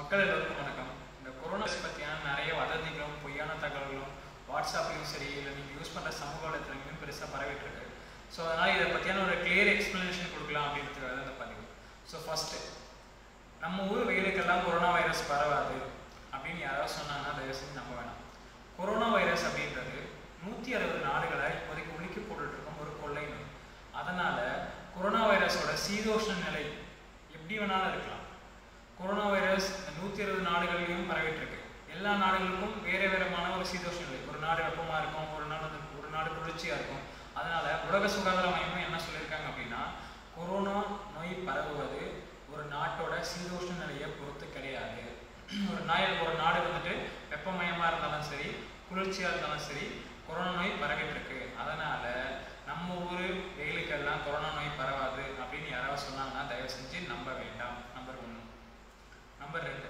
மக்கள் எல்லோருக்கும் வணக்கம் இந்த கொரோனா பற்றியான நிறைய வதந்திகளும் பொய்யான தகவல்களும் வாட்ஸ்அப்லையும் சரி இல்லை நீங்கள் யூஸ் பண்ணுற சமூக வலைத்தளங்களையும் பெருசாக பரவிட்டு இருக்கு ஸோ அதனால் இதை பற்றியான ஒரு கிளியர் எக்ஸ்ப்ளனேஷன் கொடுக்கலாம் அப்படின்றதுக்காக தான் இந்த பதிவு ஸோ ஃபஸ்ட்டு நம்ம ஊர் வெயிலுக்கெல்லாம் கொரோனா வைரஸ் பரவாது அப்படின்னு யாராவது சொன்னாங்கன்னா தயவு செஞ்சு நம்ப வேணாம் கொரோனா வைரஸ் அப்படின்றது நூற்றி அறுபது நாடுகளை இப்போதைக்கு உலுக்கி போட்டுட்டு இருக்கும் ஒரு கொள்ளை நோய் அதனால கொரோனா வைரஸோட சீதோஷ்ண நிலை எப்படி வேணாலும் இருக்கலாம் கொரோனா வைரஸ் நூற்றி அறுபது நாடுகளிலும் பரவிட்டு இருக்கு எல்லா நாடுகளுக்கும் வேற வேறமான ஒரு சீதோஷ்ண நிலை ஒரு நாடு வெப்பமாக இருக்கும் ஒரு நாடு வந்து ஒரு நாடு குளிர்ச்சியாக இருக்கும் அதனால உலக சுகாதார மையம் என்ன சொல்லியிருக்காங்க அப்படின்னா கொரோனா நோய் பரவுவது ஒரு நாட்டோட சீதோஷ்ண நிலையை பொறுத்து கிடையாது ஒரு நாய் ஒரு நாடு வந்துட்டு வெப்பமயமாக இருந்தாலும் சரி குளிர்ச்சியாக இருந்தாலும் சரி கொரோனா நோய் பரவிட்டு இருக்கு அதனால நம்ம ஊர் வெயிலுக்கெல்லாம் கொரோனா நோய் பரவாது அப்படின்னு யாராவது சொன்னாங்கன்னா தயவு செஞ்சு நம்ப வேண்டாம் நம்பர் ஒன்று நம்பர் ரெண்டு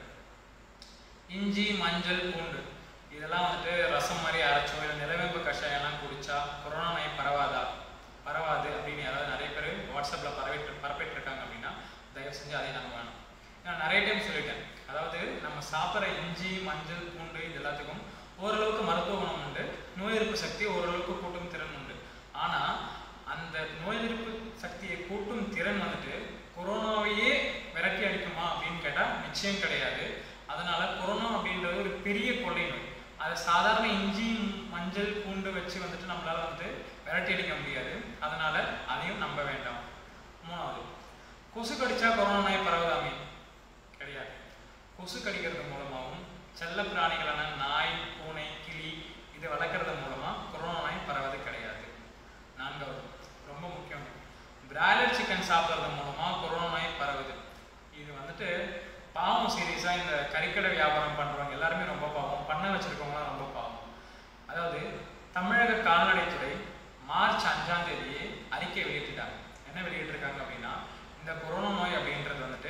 இஞ்சி மஞ்சள் பூண்டு இதெல்லாம் வந்துட்டு ரசம் மாதிரி அரைச்சோ இல்லை நிலவேம்பு கஷாயம்லாம் குடிச்சா கொரோனா நோய் பரவாதா பரவாது அப்படின்னு யாராவது நிறைய பேர் வாட்ஸ்அப்பில் பரவிட்டு பரப்பிட்டு இருக்காங்க அப்படின்னா தயவு செஞ்சு அதை நம்ப வேணாம் நான் நிறைய டைம் சொல்லிட்டேன் அதாவது நம்ம சாப்பிட்ற இஞ்சி மஞ்சள் பூண்டு இது எல்லாத்துக்கும் ஓரளவுக்கு மருத்துவ குணம் உண்டு நோய் எதிர்ப்பு சக்தி ஓரளவுக்கு கூட்டும் திறன் உண்டு ஆனால் அந்த நோய் எதிர்ப்பு சக்தியை கூட்டும் திறன் வந்துட்டு கொரோனாவையே விரட்டி அடிக்குமா அப்படின்னு கேட்டால் நிச்சயம் கிடையாது அதனால கொரோனா அப்படின்றது ஒரு பெரிய கொள்ளை நோய் அதை சாதாரண இஞ்சி மஞ்சள் பூண்டு வச்சு வந்துட்டு நம்மளால வந்துட்டு விரட்டி அடிக்க முடியாது அதனால அதையும் நம்ப வேண்டாம் மூணாவது கொசு கடிச்சா கொரோனா நோய் பரவலாமே கிடையாது கொசு கடிக்கிறது மூலமாகவும் செல்ல பிராணிகளான நாய் பூனை கிளி இதை வளர்க்குறது மூலமா கொரோனா நோய் பரவது கிடையாது நான்காவது ரொம்ப முக்கியம் பிராய்லர் சிக்கன் சாப்பிட்றது மூலமா கொரோனா நோய் பரவுது இது வந்துட்டு பாவம் சீரியஸாக இந்த கறிக்கடை வியாபாரம் பண்ணுறவங்க எல்லாருமே ரொம்ப பாவம் பண்ண வச்சிருக்கவங்களாம் ரொம்ப பாவம் அதாவது தமிழக கால்நடைத்துறை மார்ச் அஞ்சாம் தேதியே அறிக்கை வெளியிட்டுட்டாங்க என்ன வெளியிட்டிருக்காங்க அப்படின்னா இந்த கொரோனா நோய் அப்படின்றது வந்துட்டு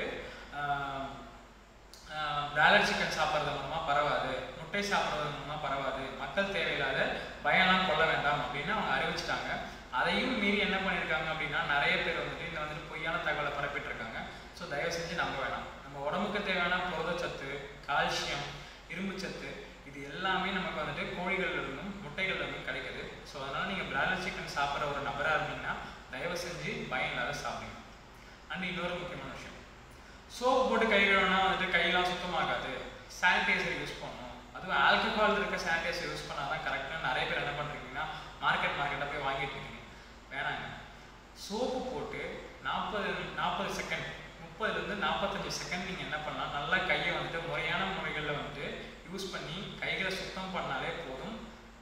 பிராய்லர் சிக்கன் சாப்பிட்றது மூலமாக பரவாது முட்டை சாப்பிட்றது மூலமாக பரவாது மக்கள் தேவையில்லாத பயம்லாம் கொள்ள வேண்டாம் அப்படின்னு அவங்க அறிவிச்சிட்டாங்க அதையும் மீறி என்ன பண்ணியிருக்காங்க அப்படின்னா நிறைய பேர் வந்துட்டு இந்த வந்துட்டு பொய்யான தகவலை பரப்பிட்டு இருக்காங்க ஸோ தயவு செஞ்சு நம்ப வேணாம் நம்ம உடம்புக்கு தேவையான புரதச்சத்து கால்சியம் இரும்புச்சத்து இது எல்லாமே நமக்கு வந்துட்டு கோழிகள் இருந்தும் முட்டைகள் இருந்தும் கிடைக்குது ஸோ அதனால் நீங்கள் பிராய்லர் சிக்கன் சாப்பிட்ற ஒரு நபராக இருந்தீங்கன்னா தயவு செஞ்சு பயம் இல்லாத சாப்பிடுங்க அண்ட் இன்னொரு முக்கியமான விஷயம் சோப்பு போட்டு கை கழுவினா வந்துட்டு கையெல்லாம் சுத்தமாகாது சானிடைசர் யூஸ் பண்ணணும் அதுவும் ஆல்கஹால் இருக்க சானிடைசர் யூஸ் பண்ணால் தான் கரெக்டாக நிறைய பேர் என்ன பண்ணுறீங்கன்னா மார்க்கெட் மார்க்கெட்டை போய் வாங்கிட்டு இருக்கீங்க வேணாங்க சோப்பு போட்டு நாற்பது நாற்பது செகண்ட் முப்பதுலேருந்து நாற்பத்தஞ்சு செகண்ட் நீங்கள் என்ன பண்ணலாம் நல்லா கையை வந்துட்டு முறையான முறைகளில் வந்துட்டு யூஸ் பண்ணி கைகளை சுத்தம் பண்ணாலே போதும்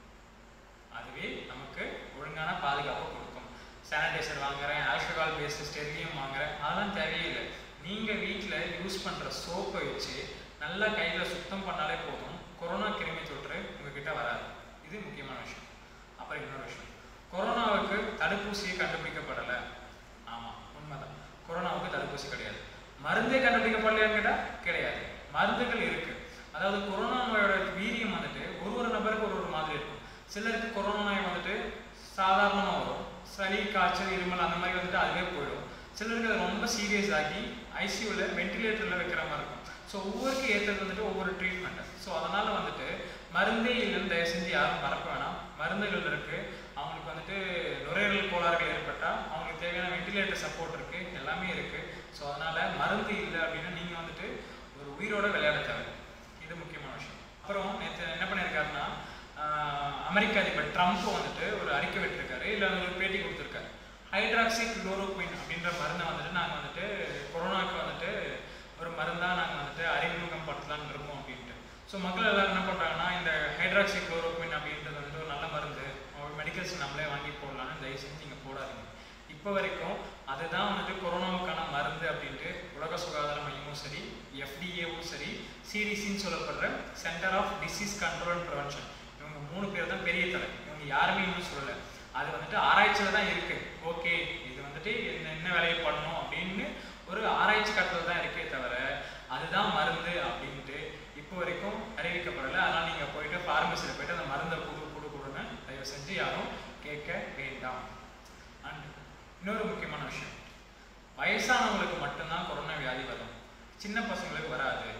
அதுவே நமக்கு ஒழுங்கான பாதுகாப்பு கொடுக்கும் சானிடைசர் வாங்குறேன் ஆல்கஹால் பேஸ்டு ஸ்டெர்லியம் வாங்குறேன் அதெல்லாம் தேவையில்லை நீங்கள் வீட்டில் யூஸ் பண்ணுற சோப்பை வச்சு நல்லா கையில் சுத்தம் பண்ணாலே போதும் கொரோனா கிருமி தொற்று உங்ககிட்ட வராது இது முக்கியமான விஷயம் அப்புறம் இன்னொரு விஷயம் கொரோனாவுக்கு தடுப்பூசியே கண்டுபிடிக்கப்படலை ஆமாம் உண்மைதான் கொரோனாவுக்கு தடுப்பூசி கிடையாது மருந்தே கண்டுபிடிக்கப்படலையான்னு கேட்டால் கிடையாது மருந்துகள் இருக்கு அதாவது கொரோனா நோயோட வீரியம் வந்துட்டு ஒரு ஒரு நபருக்கு ஒரு ஒரு மாதிரி இருக்கும் சிலருக்கு கொரோனா நோய் வந்துட்டு சாதாரணமாக வரும் சளி காய்ச்சல் இருமல் அந்த மாதிரி வந்துட்டு அதுவே போயிடும் சிலருக்கு அது ரொம்ப சீரியஸ் ஆகி ஐசியூவில் வென்டிலேட்டரில் வைக்கிற மாதிரி இருக்கும் ஸோ ஒவ்வொருக்கு ஏற்றது வந்துட்டு ஒவ்வொரு ட்ரீட்மெண்ட் ஸோ அதனால் வந்துட்டு மருந்தே இல்லைன்னு தயவு செஞ்சு யாரும் மறக்க வேணாம் மருந்துகள் இருக்குது அவங்களுக்கு வந்துட்டு நுரையீரல் கோளாறுகள் ஏற்பட்டால் அவங்களுக்கு தேவையான வென்டிலேட்டர் சப்போர்ட் இருக்குது எல்லாமே இருக்குது ஸோ அதனால் மருந்து இல்லை அப்படின்னா நீங்கள் வந்துட்டு ஒரு உயிரோட விளையாட தேவை இது முக்கியமான விஷயம் அப்புறம் நேற்று என்ன பண்ணியிருக்காருன்னா அமெரிக்க அதிபர் ட்ரம்ப் வந்துட்டு ஒரு அறிக்கை விட்டுருக்காரு இல்லை ஒரு பேட்டி கொடுத்துருக்காரு ஹைட்ராக்சி குளோரோக்வின் அப்படின்ற மருந்தை வந்துட்டு நாங்கள் வந்துட்டு கொரோனாவுக்கு வந்துட்டு ஒரு மருந்தாக நாங்கள் வந்துட்டு அறிமுகம் படுத்தலான்னு இருக்கோம் அப்படின்ட்டு ஸோ மக்கள் எல்லாரும் என்ன பண்ணுறாங்கன்னா இந்த ஹைட்ராக்சி குளோரோக்வின் அப்படின்றது வந்துட்டு ஒரு நல்ல மருந்து மெடிக்கல்ஸ் நம்மளே வாங்கி போடலான்னு தயவு செஞ்சு நீங்கள் போடாதீங்க இப்போ வரைக்கும் அதுதான் வந்துட்டு கொரோனாவுக்கான மருந்து அப்படின்ட்டு உலக சுகாதார மையமும் சரி எஃப்டிஏவும் சரி சிடிசின்னு சொல்லப்படுற centre of disease control and prevention இவங்க மூணு பேர் தான் பெரிய தலை இவங்க யாருமே இன்னும் சொல்லலை அது வந்துட்டு ஆராய்ச்சியில் தான் இருக்கு ஓகே இது வந்துட்டு என்ன என்ன வேலையை பண்ணணும் அப்படின்னு ஒரு ஆராய்ச்சி கட்டத்தில் தான் இருக்கே தவிர அதுதான் மருந்து அப்படின்ட்டு இப்போ வரைக்கும் அறிவிக்கப்படலை அதனால் நீங்கள் போயிட்டு ஃபார்மசியில் போயிட்டு அந்த மருந்தை குடு குடு கொடுன்னு தயவு செஞ்சு யாரும் கேட்க வேண்டாம் அண்ட் இன்னொரு முக்கியமான விஷயம் வயசானவங்களுக்கு மட்டும்தான் கொரோனா வியாதி வரும் சின்ன பசங்களுக்கு வராது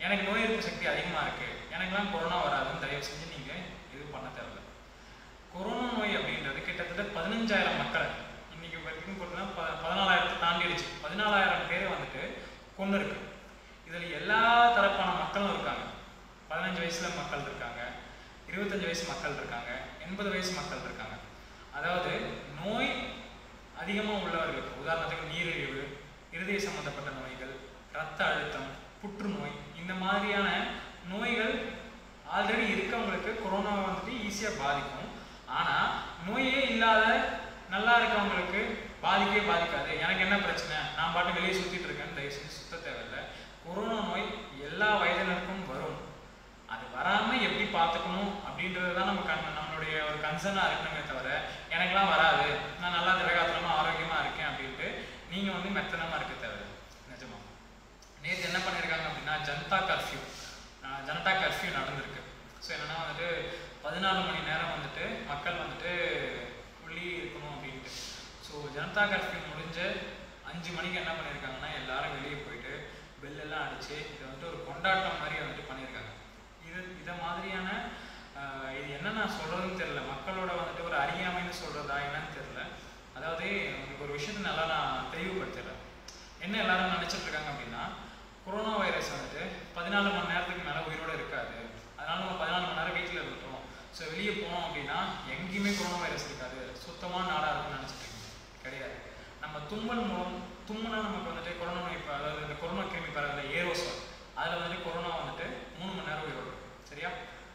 எனக்கு நோய் எதிர்ப்பு சக்தி அதிகமாக இருக்குது எனக்குலாம் கொரோனா வராதுன்னு தயவு செஞ்சு நீங்கள் எதுவும் பண்ண தேவையில்ல கொரோனா நோய் அப்படின்றது கிட்டத்தட்ட பதினஞ்சாயிரம் மக்கள் இன்னைக்கு வரைக்கும் பார்த்தீங்கன்னா ப பதினாலாயிரத்தை தாண்டிடுச்சு பதினாலாயிரம் பேர் வந்துட்டு கொண்டு இருக்கு இதில் எல்லா தரப்பான மக்களும் இருக்காங்க பதினஞ்சு வயசுல மக்கள் இருக்காங்க இருபத்தஞ்சு வயசு மக்கள் இருக்காங்க எண்பது வயசு மக்கள் இருக்காங்க அதாவது நோய் அதிகமாக உள்ளவர்களுக்கு உதாரணத்துக்கு நீரிழிவு இருதய சம்பந்தப்பட்ட நோய்கள் இரத்த அழுத்தம் புற்றுநோய் இந்த மாதிரியான நோய்கள் ஆல்ரெடி இருக்கவங்களுக்கு கொரோனா வந்துட்டு ஈஸியாக பாதிக்கும் ஆனால் நோயே இல்லாத நல்லா இருக்கவங்களுக்கு பாதிக்கவே பாதிக்காது எனக்கு என்ன பிரச்சனை நான் பாட்டு வெளியே சுற்றிட்டு இருக்கேன்னு தயவு செஞ்சு சுத்த தேவையில்லை கொரோனா நோய் எல்லா வயதினருக்கும் வரும் அது வராமல் எப்படி பார்த்துக்கணும் அப்படின்றது தான் நம்ம கண் நம்மளுடைய ஒரு கன்சர்னாக இருக்கணுமே தவிர எனக்கெல்லாம் வராது நான் நல்லா திரகாத்திரமாக ஆரோக்கியமாக இருக்கேன் அப்படின்ட்டு நீங்கள் வந்து மெத்தனமாக இருக்க தேவை நிஜமா நேற்று என்ன பண்ணியிருக்காங்க அப்படின்னா ஜனதா கர்ஃப்யூ ஜனதா கர்ஃப்யூ நடந்திருக்கு ஸோ என்னன்னா வந்துட்டு பதினாலு மணி நேரம் வந்துட்டு மக்கள் வந்துட்டு உள்ளே இருக்கணும் அப்படின்ட்டு ஸோ ஜனதா கர்ஃப்யூ முடிஞ்ச அஞ்சு மணிக்கு என்ன பண்ணியிருக்காங்கன்னா எல்லாரும் வெளியே போயிட்டு bell எல்லாம் அடிச்சு இதை வந்துட்டு ஒரு கொண்டாட்டம் மாதிரி வந்துட்டு பண்ணியிருக்காங்க இது இதை மாதிரியான ஆஹ், இது என்ன நான் சொல்றதுன்னு தெரியல மக்களோட வந்துட்டு ஒரு அறியாமைன்னு சொல்றதா என்னன்னு தெரியல அதாவது உங்களுக்கு ஒரு விஷயத்தை நல்லா நான் தெளிவுபடுத்திடுறேன் என்ன எல்லாரும் நினைச்சிட்டு இருக்காங்க அப்படின்னா கொரோனா வைரஸ் வந்துட்டு பதினாலு மணி நேரத்துக்கு மேலே உயிரோட இருக்காது அதனால நம்ம பதினாலு மணி நேரம் வீட்டில் இருந்துட்டோம் ஸோ வெளியே போனோம் அப்படின்னா எங்கேயுமே கொரோனா வைரஸ் இருக்காது சுத்தமான நாடாக இருக்கும்னு நினச்சிட்டு இருக்கீங்க கிடையாது நம்ம தும்மல் மூலம் தும்முனா நமக்கு வந்துட்டு கொரோனா நோய் ப- அதாவது இந்த கொரோனா கிருமி பரவல ஏரோசோல் அதில் வந்துட்டு கொரோனா வந்துட்டு மூணு மணி நேரம் உயிரோடு இருக்கும் சரியா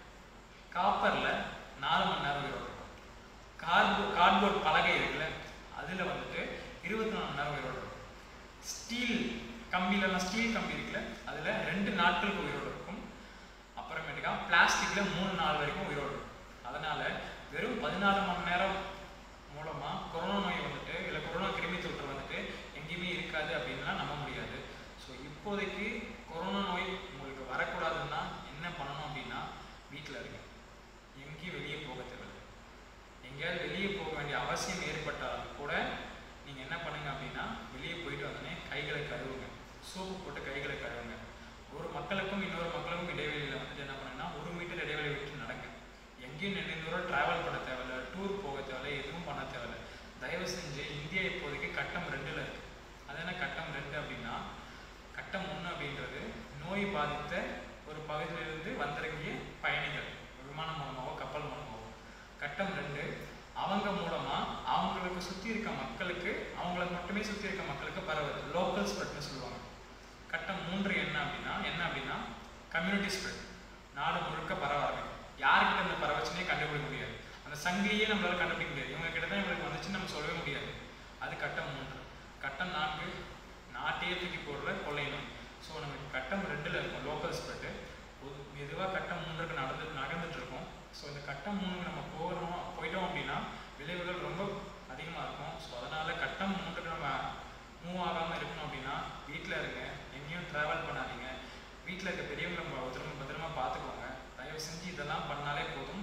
காப்பரில் நாலு மணி நேரம் உயிரோடு இருக்கும் கார்போ கார்ட்போர்ட் பலகை இருக்குல்ல அதில் வந்துட்டு இருபத்தி நாலு மணி நேரம் உயிரோடு இருக்கும் ஸ்டீல் கம்பிலலாம் ஸ்டீல் கம்பி இருக்குல்ல அதில் ரெண்டு நாட்களுக்கு உயிரோடு இருக்கும் அப்புறமேட்டுக்கா பிளாஸ்டிக்கில் மூணு நாள் வரைக்கும் உயிரோடு இருக்கும் அதனால வெறும் பதினாலு மணி நேரம் மூலமா கொரோனா நோய் வந்துட்டு இல்லை கொரோனா கிருமி தொற்று வந்துட்டு எங்கேயுமே இருக்காது அப்படின்லாம் நம்ப முடியாது ஸோ இப்போதைக்கு கொரோனா நோய் உங்களுக்கு வரக்கூடாதுன்னா என்ன பண்ணணும் அப்படின்னா வீட்டில் இருங்க எங்கேயும் வெளியே போக தேவையில்லை எங்கேயாவது வெளியே போக வேண்டிய அவசியம் ஏற்பட்டாலும் கூட நீங்கள் என்ன பண்ணுங்க அப்படின்னா வெளியே போயிட்டு வந்தோடனே கைகளை கழுவுங்க சோப்பு போட்டு கைகளை கழுவுங்க ஒரு மக்களுக்கும் இன்னொரு மக்களுக்கும் இடைவெளியில் வந்துட்டு என்ன பண்ணுங்கன்னா ஒரு மீட்டர் இடைவெளி விட்டு நடங்க எங்கேயும் நின்று தூரம் டிராவல் பண்ண தேவையில்ல டூர் போக தேவையில்ல எதுவும் பண்ண தேவையில்ல தயவு செஞ்சு இந்தியா இப்போதைக்கு கட்டம் ரெண்டில் இருக்கு அது என்ன கட்டம் ரெண்டு அப்படின்னா கட்டம் ஒன்று அப்படின்றது நோய் பாதித்த ஒரு பகுதியிலிருந்து வந்திறங்கிய பயணிகள் விமானம் மூலமாவோ கப்பல் மூலமாவோ கட்டம் ரெண்டு அவங்க மூலமா அவங்களுக்கு சுத்தி இருக்க மக்களுக்கு அவங்கள மட்டுமே சுத்தி இருக்க மக்களுக்கு பரவுது லோக்கல் ஸ்ப்ரெட்னு சொல்லுவாங்க கட்டம் மூன்று என்ன அப்படின்னா என்ன அப்படின்னா கம்யூனிட்டி ஸ்ப்ரெட் நாடு முழுக்க பரவ ஆரம்பிக்கும் யார்கிட்ட இந்த பரவச்சுனே கண்டுபிடிக்க முடியாது அந்த சங்கிலியே நம்மளால கண்டுபிடிக்க முடியாது இவங்க கிட்ட தான் இவங்களுக்கு வந்துச்சுன்னு நம்ம சொல்லவே முடியாது அது கட்டம் மூன்று கட்டம் நான்கு நாட்டையே தூக்கி போடுற கொள்ளை நோய் ஸோ நமக்கு கட்டம் ரெண்டுல இருக்கும் லோக்கல் ஸ்ப்ரெட்டு மெதுவாக கட்டம் மூன்றுக்கு நடந்து நகர்ந்துட்டு இருக்கோம் ஸோ இந்த கட்டம் மூணுக்கு நம்ம போகிறோம் போயிட்டோம் அப்படின்னா விளைவுகள் ரொம்ப அதிகமாக இருக்கும் ஸோ அதனால கட்டம் மூன்றுக்கு நம்ம மூவ் ஆகாமல் இருக்கணும் அப்படின்னா வீட்டில் இருங்க எங்கேயும் ட்ராவல் பண்ணாதீங்க வீட்டில் இருக்க பெரியவங்களை நம்ம பத்திரமா பத்திரமா பார்த்துக்கோங்க தயவு செஞ்சு இதெல்லாம் பண்ணாலே போதும்